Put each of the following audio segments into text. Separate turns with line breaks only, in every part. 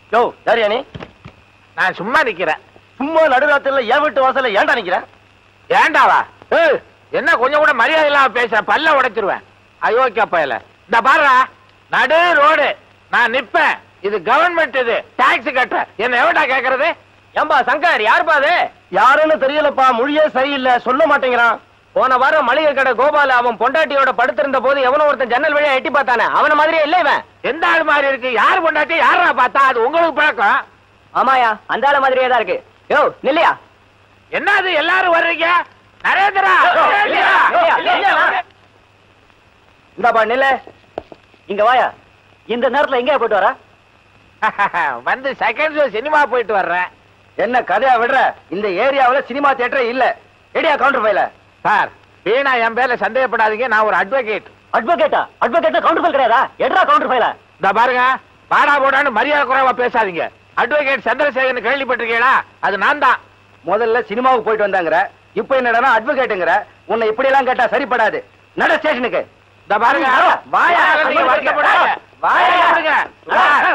யோ யாரியா நீ
நான் சும்மா நிக்கிறேன்
சும்மா நடுராத்திரில என் வீட்டு வாசல்ல ஏன்டா நிக்கிற
ஏண்டாவா ஏய், என்ன கொஞ்சம் கூட மரியாதை இல்லாம பேசுற பல்ல உடைச்சிருவேன் அயோக்கிய பயல இந்த பாருடா நடு ரோடு நான் நிப்பேன் இது கவர்மெண்ட் இது டாக்ஸ் கட்டுற என்ன எவடா கேக்குறது
ஏம்பா சங்கர் யாருப்பா அது யாருன்னு தெரியலப்பா மொழியே சரியில்லை சொல்ல மாட்டேங்கிறான் போன வாரம் மளிகை கடை கோபால அவன் பொண்டாட்டியோட படுத்திருந்த போது எவனோ ஒருத்தன் ஜன்னல் வழியா எட்டி பார்த்தானே அவன மாதிரியே இல்ல இவன்
எந்த ஆள் மாதிரி இருக்கு யார் பொண்டாட்டி யாரா பார்த்தா அது உங்களுக்கு பழக்கம்
ஆமாயா அந்த ஆள மாதிரியே தான் இருக்கு யோ நில்லையா
என்னது எல்லாரும் வர்றீங்க நரேந்திரா நரேந்திரா!
இந்தாப்பா நில்லு இங்க வாயா இந்த நேரத்துல எங்க போயிட்டு வர
வந்து செகண்ட் ஷோ சினிமா போயிட்டு வர்றேன்
என்ன கதையா விடுற இந்த ஏரியாவுல சினிமா தியேட்டரே இல்ல எடியா கவுண்டர் ஃபைல
சார் வீணா என் பேர்ல சந்தேகப்படாதீங்க நான் ஒரு அட்வொகேட்
அட்வொகேட்டா அட்வொகேட்டா கவுண்டர் ஃபைல் கிடையாதா எட்ரா கவுண்டர் ஃபைல
இந்த பாருங்க பாடா போடான்னு மரியாதை குறைவா பேசாதீங்க அட்வொகேட் சந்திரசேகரன் கேள்விப்பட்டிருக்கீங்களா அது நான் தான்
முதல்ல சினிமாவுக்கு போயிட்டு வந்தாங்கற இப்போ என்னடா அட்வொகேட்டுங்கற உன்னை இப்படி எல்லாம் கேட்டா சரிப்படாது நட ஸ்டேஷனுக்கு
இந்த பாருங்க
வாயா,
நீங்க வருத்தப்படாதீங்க.
வாயா.
வாயா, வா.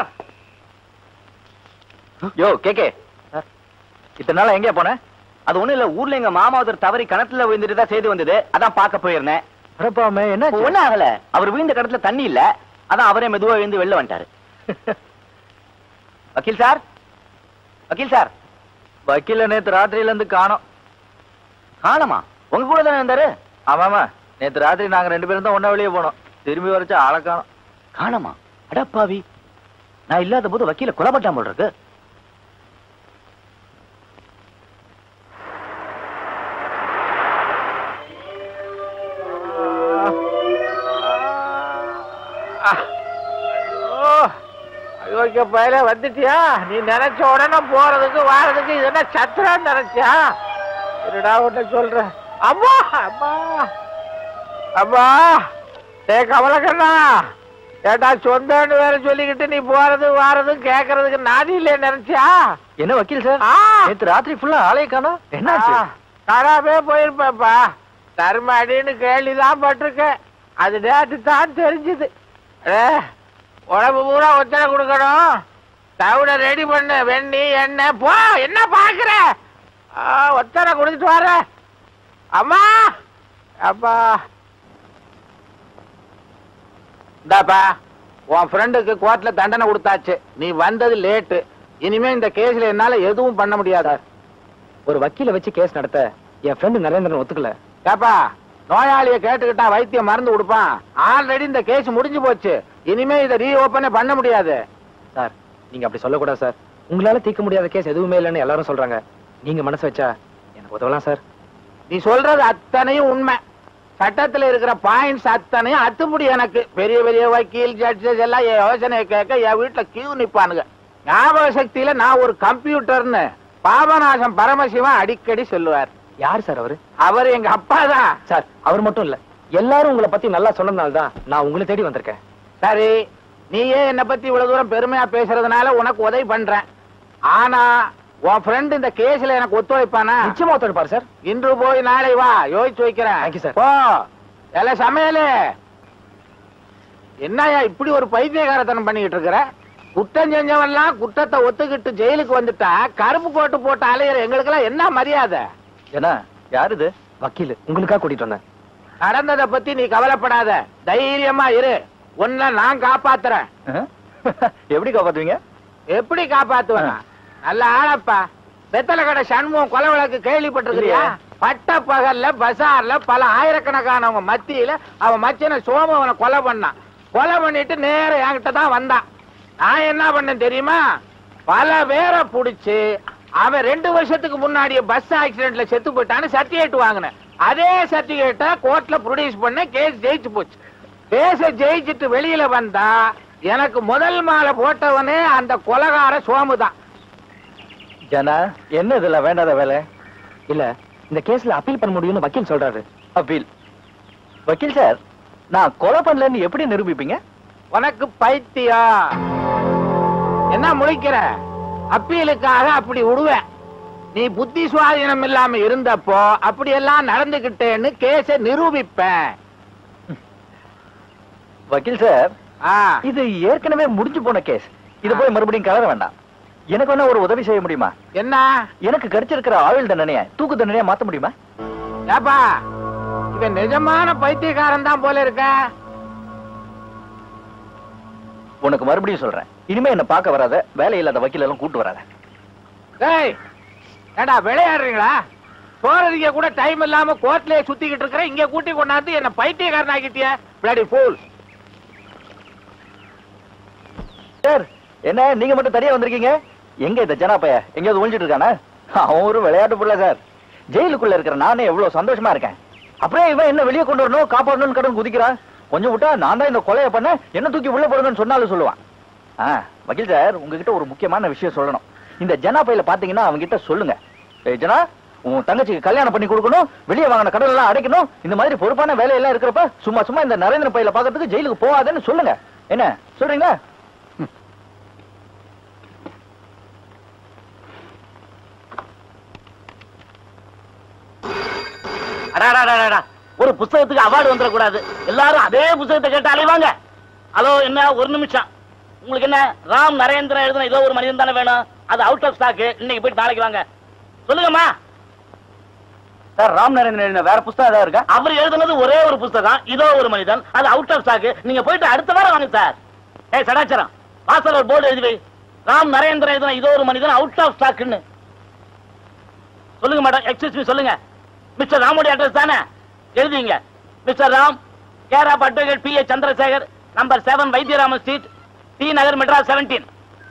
யோ கேக்கே இத்தனை நாள் எங்க போன அது ஒண்ணும் இல்ல ஊர்ல எங்க மாமா ஒருத்தர் தவறி கிணத்துல விழுந்துட்டு தான் செய்து வந்தது அதான் பார்க்க போயிருந்தேன்
என்ன
ஒண்ணும் ஆகல அவர் விழுந்த கிணத்துல தண்ணி இல்ல அதான் அவரே மெதுவா விழுந்து வெளில வந்துட்டாரு வக்கீல் சார் வக்கீல் சார்
வக்கீல நேத்து ராத்திரியில இருந்து காணோம்
காணமா உங்க கூட தானே இருந்தாரு
ஆமாமா நேத்து ராத்திரி நாங்க ரெண்டு பேரும் தான் ஒண்ணா வெளியே போனோம் திரும்பி வரைச்சு ஆளை காணோம்
காணமா அடப்பாவி நான் இல்லாத போது வக்கீல கொலப்பட்டான் போல் இருக்கு
அயோக்கிய பயல வந்துட்டியா நீ நினைச்ச உடனே போறதுக்கு வாரதுக்கு இது என்ன சத்திரம் நினைச்சியா இருடா உன்ன சொல்றேன் அம்மா அம்மா அம்மா டே கமலக்கண்ணா ஏட்டா சொந்தன்னு வேற சொல்லிக்கிட்டு நீ போறது வாரதும் கேக்குறதுக்கு நாதி இல்லையே நினைச்சியா
என்ன வக்கீல் சார்
ஆ.
நேத்து ராத்திரி ஃபுல்லா ஆளே காணோம் என்னாச்சு
ஆ, காணாமே போயிருப்பேப்பா தர்மடின்னு கேள்விதான் பட்டிருக்கேன் அது நேற்று தான் தெரிஞ்சுது ஏ, உடம்பு பூரா ஒத்தனை கொடுக்கணும் தவிட ரெடி பண்ணு வெண்ணி எண்ணெய் போ என்ன பாக்குற ஆ, ஒத்தனை கொடுத்துட்டு வர அம்மா அப்பா இந்தாப்பா உன் ஃப்ரெண்டுக்கு கோர்ட்ல தண்டனை கொடுத்தாச்சு நீ வந்தது லேட்டு இனிமே இந்த கேஸ்ல என்னால எதுவும் பண்ண முடியாது
ஒரு வக்கீல வச்சு கேஸ் நடத்த என் ஃப்ரெண்டு நரேந்திரன் ஒத்துக்கல
ஏப்பா நோயாளிய கேட்டுக்கிட்டா வைத்தியம் மருந்து கொடுப்பான் ஆல்ரெடி இந்த கேஸ் முடிஞ்சு போச்சு இனிமே இதை ரீஓபனே பண்ண முடியாது
சார் நீங்க அப்படி சொல்லக்கூடாது சார் உங்களால தீர்க்க முடியாத கேஸ் எதுவுமே இல்லைன்னு எல்லாரும் சொல்றாங்க நீங்க மனசு வச்சா எனக்கு உதவலாம் சார்
நீ சொல்றது அத்தனையும் உண்மை சட்டத்துல இருக்கிற பாயிண்ட்ஸ் அத்தனையும் அத்துப்படி எனக்கு பெரிய பெரிய வக்கீல் ஜட்ஜஸ் எல்லாம் என் யோசனையை கேட்க என் வீட்டுல கியூ நிப்பானுங்க ஞாபக சக்தியில நான் ஒரு கம்ப்யூட்டர்னு பாபநாசம் பரமசிவன் அடிக்கடி சொல்லுவார்
யார் சார் அவரு
அவர் எங்க அப்பா தான்
சார் அவர் மட்டும் இல்ல எல்லாரும் உங்களை பத்தி நல்லா சொன்னதுனால தான் நான் உங்களை தேடி வந்திருக்கேன்
சரி நீயே என்னை பத்தி இவ்வளவு தூரம் பெருமையா பேசுறதுனால உனக்கு உதவி பண்றேன் ஆனா உன் ஃப்ரெண்ட் இந்த கேஸ்ல எனக்கு ஒத்துழைப்பானா
நிச்சயமா ஒத்துழைப்பாரு சார்
இன்று போய் நாளை வா யோசிச்சு வைக்கிறேன்
Thank you, sir.
போ எல்லாம் சமையலு என்னய்யா இப்படி ஒரு பைத்தியகாரத்தனம் பண்ணிக்கிட்டு இருக்கிற குற்றம் செஞ்சவன்லாம் குற்றத்தை ஒத்துக்கிட்டு ஜெயிலுக்கு வந்துட்டா கருப்பு கோட்டு போட்டு அலையிற எங்களுக்கெல்லாம் என்ன மரியாதை
என்ன யார் இது வக்கீல் உங்களுக்காக கூட்டிட்டு வந்தேன்
நடந்ததை பத்தி நீ கவலைப்படாத தைரியமா இரு உன்னை நான் காப்பாத்துறேன்
எப்படி காப்பாத்துவீங்க
எப்படி காப்பாத்துவேன் நல்ல ஆளப்பா வெத்தலை கடை சண்முகம் கொலை வழக்கு கேள்விப்பட்டிருக்கிறியா
இல்லையே.
பட்ட பகல்ல பசார்ல பல ஆயிரக்கணக்கானவங்க மத்தியில அவன் மச்சனை சோமவனை கொலை பண்ணான் கொலை பண்ணிட்டு நேர என்கிட்ட தான் வந்தான் நான் என்ன பண்ணேன் தெரியுமா பல பேரை புடிச்சு அவன் ரெண்டு வருஷத்துக்கு முன்னாடியே பஸ் ஆக்சிடென்ட்ல செத்து போயிட்டான்னு சர்டிபிகேட் வாங்கினேன் அதே சர்டிபிகேட்டை கோர்ட்ல ப்ரொடியூஸ் பண்ண கேஸ் ஜெயிச்சு போச்சு கேஸ ஜெயிச்சிட்டு வெளியில வந்தா எனக்கு முதல் மாலை போட்டவனே அந்த கொலகார சோமு தான்
ஜனா என்ன இதுல வேண்டாத வேலை இல்ல இந்த கேஸ்ல அப்பீல் பண்ண முடியும்னு வக்கீல் சொல்றாரு அப்பீல் வக்கீல் சார் நான் கொலை பண்ணலன்னு எப்படி நிரூபிப்பீங்க
உனக்கு பைத்தியம் என்ன முழிக்கிற அப்பீலுக்காக அப்படி விடுவேன் நீ புத்தி சுவாதீனம் இல்லாம இருந்தப்போ அப்படியெல்லாம் நடந்துகிட்டேன்னு கேஸ நிரூபிப்பேன்
வக்கீல் சார்
ஆ,
இது ஏற்கனவே முடிஞ்சு போன கேஸ் இது போய் மறுபடியும் கலர வேண்டாம் எனக்கு வேணா ஒரு உதவி செய்ய முடியுமா
என்ன
எனக்கு கிடைச்சிருக்கிற ஆயுள் தண்டனைய தூக்கு தண்டனையா மாத்த முடியுமா
ஏப்பா இவன் நிஜமான பைத்தியக்காரன் தான் போல இருக்க
உனக்கு மறுபடியும் சொல்றேன் இனிமே என்ன பார்க்க வராத வேலை இல்லாத வக்கீல் எல்லாம் கூட்டு வராத
டேய் ஏடா விளையாடுறீங்களா போறதுக்கு கூட டைம் இல்லாம கோர்ட்லயே சுத்திக்கிட்டு இருக்கிற இங்க கூட்டி கொண்டாந்து என்ன பைத்தியக்காரன் ஆக்கிட்டிய பிளடி ஃபூல்
சார் என்ன நீங்க மட்டும் தனியா வந்திருக்கீங்க எங்க இந்த ஜனா பைய எங்கேயாவது ஒழிஞ்சிட்டு இருக்கானா அவன் ஒரு விளையாட்டு புள்ள சார் ஜெயிலுக்குள்ள இருக்கிற நானே எவ்வளவு சந்தோஷமா இருக்கேன் அப்படியே இவன் என்ன வெளியே கொண்டு வரணும் காப்பாடணும்னு கடன் குதிக்கிறான் கொஞ்சம் விட்டா நான் தான் இந்த கொலையை பண்ண என்ன தூக்கி உள்ள போடுங்கன்னு சொன்னாலும் சொல்லுவான் ஆ வக்கீல் சார் உங்ககிட்ட ஒரு முக்கியமான விஷயம் சொல்லணும் இந்த ஜனா பையில பாத்தீங்கன்னா அவங்க கிட்ட சொல்லுங்க ஏய் ஜனா உன் தங்கச்சிக்கு கல்யாணம் பண்ணி கொடுக்கணும் வெளியே வாங்கின கடன் எல்லாம் அடைக்கணும் இந்த மாதிரி பொறுப்பான வேலையெல்லாம் இருக்கிறப்ப சும்மா சும்மா இந்த நரேந்திர பையில பாக்கிறதுக்கு ஜெயிலுக்கு போகாதேன்னு சொல்லுங்க என்ன சொல்றீங்களா
அடாடாடாடா ஒரு புஸ்தகத்துக்கு அவார்டு வந்துடக்கூடாது எல்லாரும் அதே புஸ்தகத்தை கேட்டு அலைவாங்க ஹலோ என்ன ஒரு நிமிஷம் உங்களுக்கு என்ன ராம் நரேந்திரன் எழுதின ஏதோ ஒரு மனிதன் தானே வேணும் அது அவுட் ஆஃப் ஸ்டாக் இன்னைக்கு போயிட்டு நாளைக்கு வாங்க சொல்லுங்கம்மா
சார் ராம் நரேந்திரன் எழுதின வேற புஸ்தகம் ஏதாவது இருக்கா
அவர் எழுதுனது ஒரே ஒரு புஸ்தகம் இதோ ஒரு மனிதன் அது அவுட் ஆஃப் ஸ்டாக் நீங்க போயிட்டு அடுத்த வாரம் வாங்க சார் ஏய் சடாச்சரம் வாசல் ஒரு போர்டு எழுதி வை ராம் நரேந்திரன் எழுதின இதோ ஒரு மனிதன் அவுட் ஆஃப் ஸ்டாக்னு சொல்லுங்க மேடம் எக்ஸ்கியூஸ் மீ சொல்லுங்க மிஸ்டர் ராமுடைய அட்ரஸ் தானே எழுதிங்க mister Ram care of advocate P A Chandrasekhar number seven Vaithiyaraman street T Nagar Madras seventeen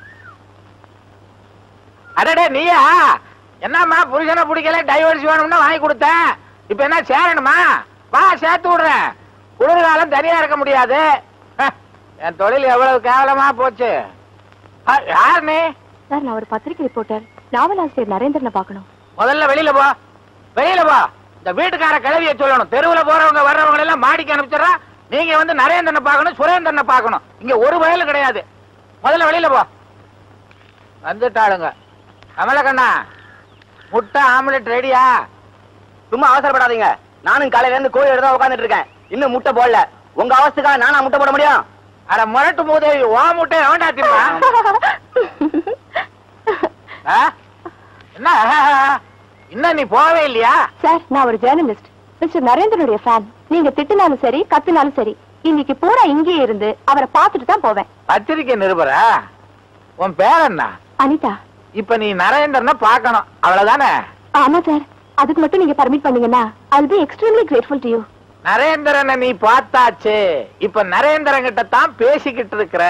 அடடே நீயா என்னம்மா புருஷனை பிடிக்கல டைவர்ஸ் வேணும்னா வாங்கி கொடுத்தேன் இப்ப என்ன சேரணுமா வா சேர்த்து விடுறேன் குளிர்காலம் தனியா இருக்க முடியாது ஹ, என் தொழில் எவ்வளவு கேவலமா போச்சு அ, யார் நீ
சார் நான் ஒரு பத்திரிகை ரிப்போர்ட்டர் நாவல் ஆசிரியர் நரேந்திரனை பார்க்கணும்
முதல்ல வெளியில போ வெளியில போ இந்த வீட்டுக்கார கிளவிய சொல்லணும் தெருவுல போறவங்க வர்றவங்க எல்லாம் மாடிக்கு அனுப்பிச்சிடறா நீங்க வந்து நரேந்திரனை பார்க்கணும் சுரேந்திரனை பார்க்கணும் இங்க ஒரு வயலும் கிடையாது முதல்ல வெளியில போ வந்துட்டாளுங்க கமலக்கண்ணா முட்டை ஆம்லெட் ரெடியா
சும்மா அவசரப்படாதீங்க நானும் காலையில இருந்து கோழி தான் உட்கார்ந்துட்டு இருக்கேன் இன்னும் முட்டை போடல உங்க அவஸ்துக்காக நானா முட்டை போட முடியும்
அட முரட்டு மூதேவி ஓ முட்டை வேண்டா திம்மா ஆ? என்ன இன்னும் நீ போவே இல்லையா
சார் நான் ஒரு ஜேர்னலிஸ்ட் மிஸ்டர் நரேந்திரனுடைய ஃபேன் நீங்க திட்டுனாலும் சரி கத்துனாலும் சரி இன்னைக்கு பூரா இங்கேயே இருந்து அவரை பார்த்துட்டு தான் போவேன்
பத்திரிக்கை நிருபரா உன் பேர் என்ன
அனிதா
இப்ப நீ நரேந்திரனை பார்க்கணும் அவ்வளவுதானே
ஆமா சார் அதுக்கு மட்டும் நீங்க பர்மிட் பண்ணீங்கன்னா I'll be extremely grateful to you
நரேந்திரனை நீ பார்த்தாச்சு இப்ப நரேந்திரன் கிட்ட தான் பேசிக்கிட்டு இருக்கிற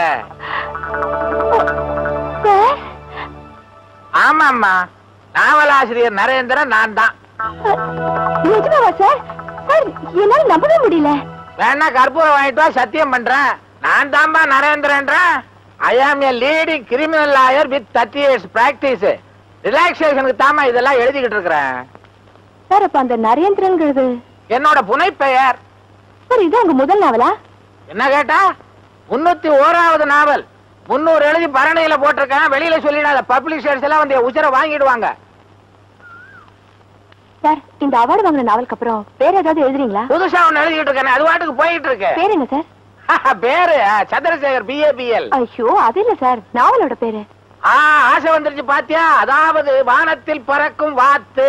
சார்
ஆமாம்மா நாவலாசிரியர் நரேந்திரன் நான் தான்
நிஜமாவா சார் சார் என்னால நம்பவே முடியல
வேணா கற்பூரம் வாங்கிட்டு வா சத்தியம் பண்றேன் நான் தான்பா நரேந்திரன்றேன் I am a leading criminal lawyer with thirty years practice ரிலாக்ஸேஷனுக்கு தாமா இதெல்லாம் எழுதிக்கிட்டு இருக்கிறேன்
சார் அப்ப அந்த நரேந்திரன்கிறது
என்னோட புனைப்பெயர்
சார் இது உங்க முதல் நாவலா
என்ன கேட்டா முன்னூத்தி ஓராவது நாவல் முன்னூறு எழுதி பரணையில போட்டிருக்கேன் வெளியில சொல்லிடாத பப்ளிஷர்ஸ் எல்லாம் வந்து என் உச்சரை வாங்கிடுவாங்க
சார் இந்த அவார்டு வாங்கின நாவலுக்கு அப்புறம் வேற ஏதாவது எழுதுறீங்களா
புதுசா ஒண்ணு எழுதிக்கிட்டு இருக்கேன் அது பாட்டுக்கு போயிட்டு இருக்கு
பேர் என்ன சார்
பேரு ஆ, சந்திரசேகர் பிஏபிஎல்
ஐயோ அது இல்ல சார் நாவலோட பேரு
ஆ ஆசை வந்துருச்சு பாத்தியா அதாவது வானத்தில் பறக்கும் வாத்து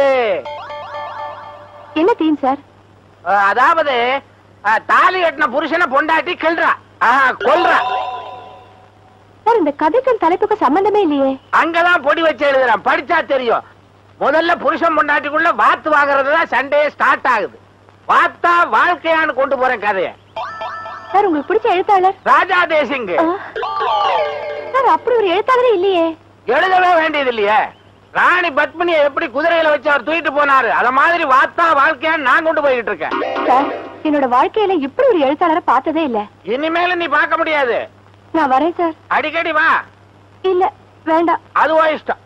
என்ன தீம் சார்
ஆ, அதாவது ஆ, தாலி கட்டின புருஷனை பொண்டாட்டி கிள்றா ஆ, கொல்றா
சார் இந்த கதைக்கும் தலைப்புக்கும் சம்பந்தமே இல்லையே
அங்கதான் பொடி வச்சு எழுதுறேன் படிச்சா தெரியும் முதல்ல புருஷன் பொண்டாட்டிக்குள்ள வாத்து வாங்குறது தான் சண்டே ஸ்டார்ட் ஆகுது வாத்தா வாழ்க்கையான்னு கொண்டு போறேன் கதைய
சார் உங்களுக்கு பிடிச்ச எழுத்தாளர்
ராஜா தேசிங்
ஆ. சார் அப்படி ஒரு எழுத்தாளரே இல்லையே
எழுதவே வேண்டியது இல்லையே ராணி பத்மினியை எப்படி குதிரையில வச்சு அவர் தூக்கிட்டு போனாரு அத மாதிரி வாத்தா வாழ்க்கையான்னு நான் கொண்டு போய்கிட்டு இருக்கேன்
சார் என்னோட வாழ்க்கையில இப்படி ஒரு எழுத்தாளரை பார்த்ததே இல்ல
இனிமேல நீ பார்க்க முடியாது
நான் வரேன் சார்
அடிக்கடி வா
இல்ல வேண்டாம்
அதுவா இஷ்டம்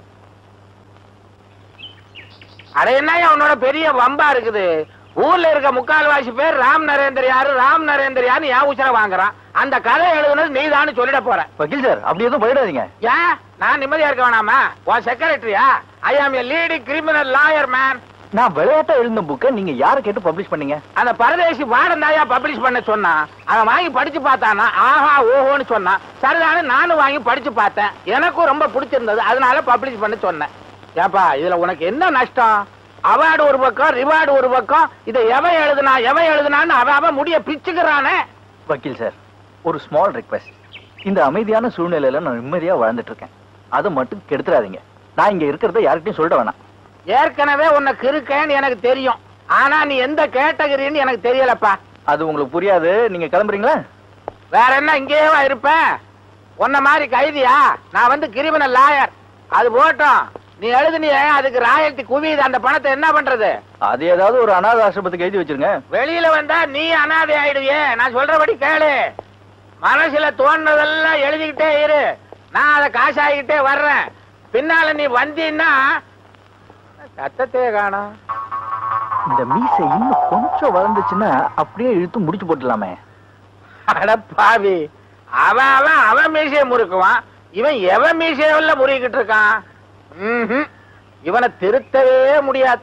அட என்னய்யா உன்னோட பெரிய வம்பா இருக்குது ஊர்ல இருக்க முக்கால்வாசி பேர் ராம் நரேந்திர யாரு ராம் நரேந்திர யாரு என் உச்சர வாங்குறான் அந்த கதை எழுதுனது நீதான்னு சொல்லிட போற
வக்கீல் சார் அப்படி எதுவும் போயிடாதீங்க
ஏன் நான் நிம்மதியா இருக்க வேணாமா உன் செக்ரட்டரியா I am a leading criminal lawyer man
நான் விளையாட்டா எழுந்த புக்கை நீங்க யாரை கேட்டு பப்ளிஷ் பண்ணீங்க
அந்த பரதேசி வாடந்தாயா பப்ளிஷ் பண்ண சொன்னான் அவன் வாங்கி படிச்சு பார்த்தானா ஆஹா ஓஹோன்னு சொன்னான் சரிதானே நானும் வாங்கி படிச்சு பார்த்தேன் எனக்கும் ரொம்ப பிடிச்சிருந்தது அதனால பப்ளிஷ் பண்ண சொன்னேன் ஏப்பா இதுல உனக்கு என்ன நஷ்டம் அவார்டு ஒரு பக்கம் ரிவார்டு ஒரு பக்கம் இதை எவன் எழுதுனா எவன் எழுதுனான்னு அவன் அவன் முடிய பிச்சுக்கிறானே
வக்கீல் சார் ஒரு ஸ்மால் ரிக்வெஸ்ட் இந்த அமைதியான சூழ்நிலையில நான் நிம்மதியா வாழ்ந்துட்டு இருக்கேன் அதை மட்டும் கெடுத்துறாதீங்க நான் இங்க இருக்கிறத யார்கிட்டயும் சொல்லிட வேணாம்
ஏற்கனவே உனக்கு இருக்கேன்னு எனக்கு தெரியும் ஆனா நீ எந்த கேட்டகரின்னு எனக்கு தெரியலப்பா
அது உங்களுக்கு புரியாது நீங்க கிளம்புறீங்களா
வேற என்ன இங்கேயேவா இருப்ப உன்ன மாதிரி கைதியா நான் வந்து கிரிமினல் லாயர் அது போட்டோம் நீ எழுதுனியே அதுக்கு ராயல்டி குவியுது அந்த பணத்தை என்ன பண்றது
அது ஏதாவது ஒரு அனாத ஆசிரமத்துக்கு எழுதி வச்சிருங்க
வெளியில வந்தா நீ அனாதை ஆயிடுவியே நான் சொல்றபடி கேளு மனசுல தோணுனதெல்லாம் எழுதிக்கிட்டே இரு நான் அதை காசாகிக்கிட்டே வர்றேன் பின்னால நீ வந்தீன்னா சத்தத்தையே காணோம்
இந்த மீசை இன்னும் கொஞ்சம் வளர்ந்துச்சுன்னா அப்படியே இழுத்து முடிச்சு போட்டுடலாமே
அட பாவி அவன் அவன் அவன் மீசைய முறுக்குவான் இவன் எவன் மீசையுள்ள முறுக்கிட்டு இருக்கான் ம்ஹும். இவனை திருத்தவே முடியாது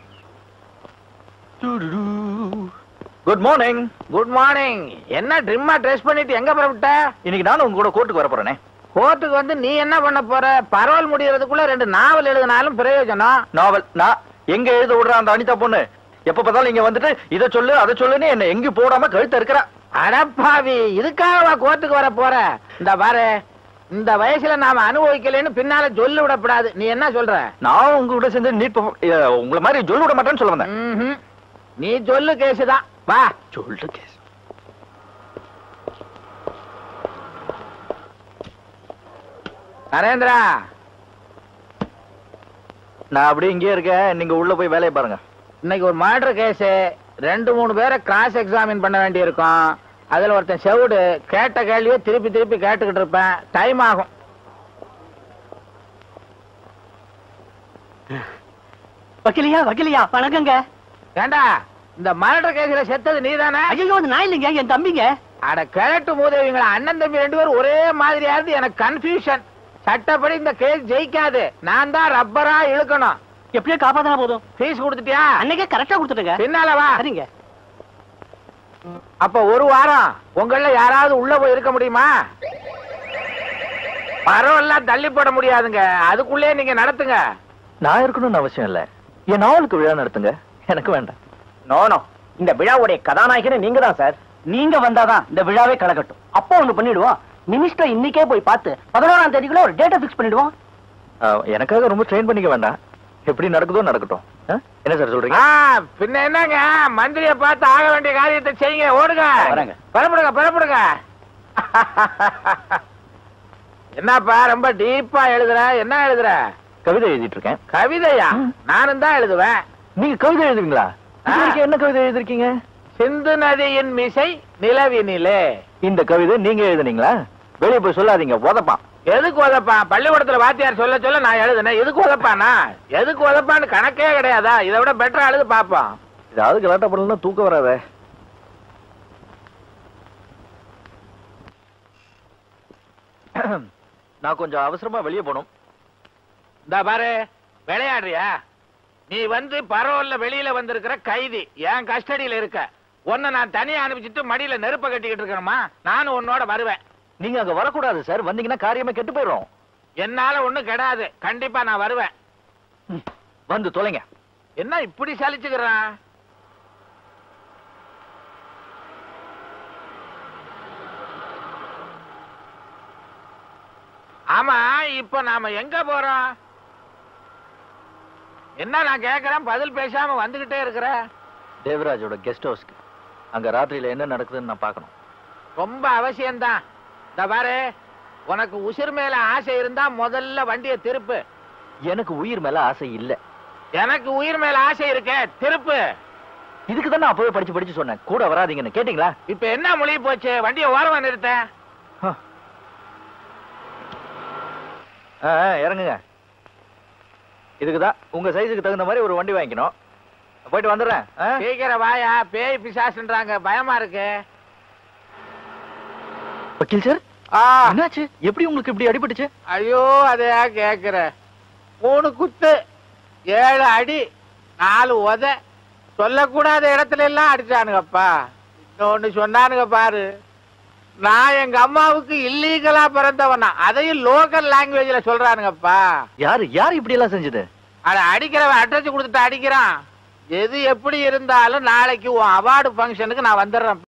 குட் மார்னிங்
குட் மார்னிங் என்ன ட்ரிம்மா ட்ரெஸ் பண்ணிட்டு எங்க புறப்பட்ட
இன்னைக்கு நானும் உங்க கூட கோர்ட்டுக்கு வர போறேனே
கோர்ட்டுக்கு வந்து நீ என்ன பண்ண போற பரவல் முடியறதுக்குள்ள ரெண்டு நாவல் எழுதினாலும் பிரயோஜனம்
நாவல் நான் எங்க எழுத விடுற அந்த அனிதா பொண்ணு எப்ப பார்த்தாலும் இங்க வந்துட்டு இத சொல்லு அதை சொல்லுன்னு என்ன எங்கேயும் போடாம கழுத்த இருக்கிறா
அடப்பாவி இதுக்காகவா கோர்ட்டுக்கு வர போற இந்த பாரு இந்த வயசுல நாம அனுபவிக்கலைன்னு பின்னால சொல்லி விடக்கூடாது நீ என்ன சொல்ற
நான் உங்க கூட சேர்ந்து நீட் உங்களை மாதிரி சொல்ல விட மாட்டேன்னு சொல்ல வந்தேன்
ம்ஹும். நீ சொல்லு கேசுதான் வா
சொல்லு கேஸ்
நரேந்திரா
நான் அப்படியே இங்கே இருக்கேன் நீங்க உள்ள போய் வேலையை பாருங்க
இன்னைக்கு ஒரு மர்டர் கேஸ் ரெண்டு மூணு பேரை கிராஸ் எக்ஸாமின் பண்ண வேண்டியிருக்கும் அதுல ஒருத்தன் செவுடு கேட்ட கேள்வியை திருப்பி திருப்பி கேட்டுக்கிட்டு இருப்பேன் டைம் ஆகும்
வக்கீலியா வக்கீலியா வணக்கங்க
ஏண்டா இந்த மர்டர் கேஸ்ல செத்தது நீதானே
ஐயோ அது நான் இல்லைங்க என் தம்பிங்க
அட கிழட்டு மூதேவிங்களா அண்ணன் தம்பி ரெண்டு பேரும் ஒரே மாதிரியா இருந்து எனக்கு கன்ஃபியூஷன் சட்டப்படி இந்த கேஸ் ஜெயிக்காது நான் தான் ரப்பரா இழுக்கணும்
எப்படியோ காப்பாத்தினா போதும்
ஃபீஸ் கொடுத்துட்டியா
அன்னைக்கே கரெக்டா கொடுத்துட்டுங்க
பின்னால வா
சரிங்க
அப்ப ஒரு வாரம் உங்கள யாராவது உள்ள போய் இருக்க முடியுமா பரவெல்லாம் தள்ளி போட முடியாதுங்க அதுக்குள்ளே நீங்க நடத்துங்க
நான் இருக்கணும்னு அவசியம் இல்ல என் நாவலுக்கு விழா நடத்துங்க எனக்கு வேண்டாம்
நோ இந்த விழாவுடைய கதாநாயகனே நீங்க தான் சார் நீங்க வந்தாதான் இந்த விழாவே கலக்கட்டும் அப்போ ஒண்ணு பண்ணிடுவோம் மினிஸ்டர் இன்னைக்கே போய் பார்த்து பதினோராம் தேதிக்குள்ள ஒரு டேட்டை ஃபிக்ஸ் பண்ணிடுவோம்
ஆ, எனக்காக ரொம்ப ட்ரெயின் பண்ணிக்க வேண்டாம் எப்படி நடக்குதோ நடக்கட்டும் ஆ? என்ன சார் சொல்றீங்க
ஆ, பின்ன என்னங்க மந்திரிய பார்த்து ஆக வேண்டிய காரியத்தை செய்யுங்க ஓடுங்க
வரேங்க.
புறப்படுங்க புறப்படுங்க என்னப்பா ரொம்ப டீப்பா எழுதுற என்ன எழுதுற
கவிதை எழுதிட்டு இருக்கேன்
கவிதையா நானும் தான் எழுதுவேன்
நீங்க கவிதை எழுதுவீங்களா இது வரைக்கும் என்ன கவிதை எழுதிருக்கீங்க
சிந்து நதியின் மிசை நிலவினிலே
இந்த கவிதை நீங்க எழுதுனீங்களா வெளிய போய் சொல்லாதீங்க உதப்பான்
எதுக்கு உதப்பான் பள்ளிக்கூடத்துல வாத்தியார் சொல்ல சொல்ல நான் எழுதுனேன் எதுக்கு உதப்பானா எதுக்கு உதப்பான்னு கணக்கே கிடையாதா இதை விட பெட்டரா எழுது பாப்போம்
ஏதாவது கலாட்டா பண்ணலாம் தூக்கம் வராதே நான் கொஞ்சம் அவசரமா வெளியே போகணும்
இந்த பாரு விளையாடுறியா நீ வந்து பரோல்ல வெளியில வந்திருக்கிற கைதி என் கஸ்டடியில இருக்க உன்னை நான் தனியா அனுப்பிச்சிட்டு மடியில நெருப்ப கட்டிக்கிட்டு இருக்கணுமா நானும் உன்னோட வருவேன்
நீங்க அங்க வரக்கூடாது சார் வந்தீங்கன்னா காரியமே கெட்டு போயிடும்
என்னால ஒண்ணும் கெடாது கண்டிப்பா நான் வருவேன்
ம், வந்து தொலைங்க
என்ன இப்படி சலிச்சுக்கிறான் ஆமா இப்ப நாம எங்க போறோம் என்ன நான் கேக்குறேன் பதில் பேசாம வந்துகிட்டே இருக்கிற
தேவராஜோட கெஸ்ட் ஹவுஸ்க்கு அங்க ராத்திரியில என்ன நடக்குதுன்னு நான் பார்க்கணும்
ரொம்ப அவசியம்தான் இந்த பாரு உனக்கு உசிர் மேல ஆசை இருந்தா முதல்ல வண்டியை திருப்பு
எனக்கு உயிர் மேல ஆசை இல்ல
எனக்கு உயிர் மேல ஆசை இருக்கே திருப்பு
இதுக்கு தான் நான் அப்பவே படிச்சு படிச்சு சொன்னேன் கூட வராதீங்கன்னு கேட்டீங்களா
இப்ப என்ன மொழி போச்சு வண்டியை ஓரமா நிறுத்த
ஹ. ஆ, ஆ, இறங்குங்க இதுக்குதான் உங்க சைஸுக்கு தகுந்த மாதிரி ஒரு வண்டி வாங்கிக்கணும் போயிட்டு வந்துடுறேன் ஆ?
சீக்கிரம் வாயா பேய் பிசாசுன்றாங்க பயமா இருக்கு
வக்கீல் சார்
ஆ
என்னாச்சு எப்படி உங்களுக்கு இப்படி
ஐயோ அதையா கேக்குற மூணு குத்து ஏழு அடி நாலு உத சொல்லக்கூடாத இடத்துல எல்லாம் அடிச்சானுங்கப்பா இன்னொன்னு சொன்னானுங்க பாரு நான் எங்க அம்மாவுக்கு இல்லீகலா பிறந்தவனா அதையும் லோக்கல் லாங்குவேஜ்ல சொல்றானுங்கப்பா
யாரு யாரு இப்படி எல்லாம் செஞ்சது
அட அடிக்கிறவன் அட்ரஸ் கொடுத்துட்டு அடிக்கிறான் எது எப்படி இருந்தாலும் நாளைக்கு உன் அவார்டு ஃபங்க்ஷனுக்கு நான் வந்துடுறேன்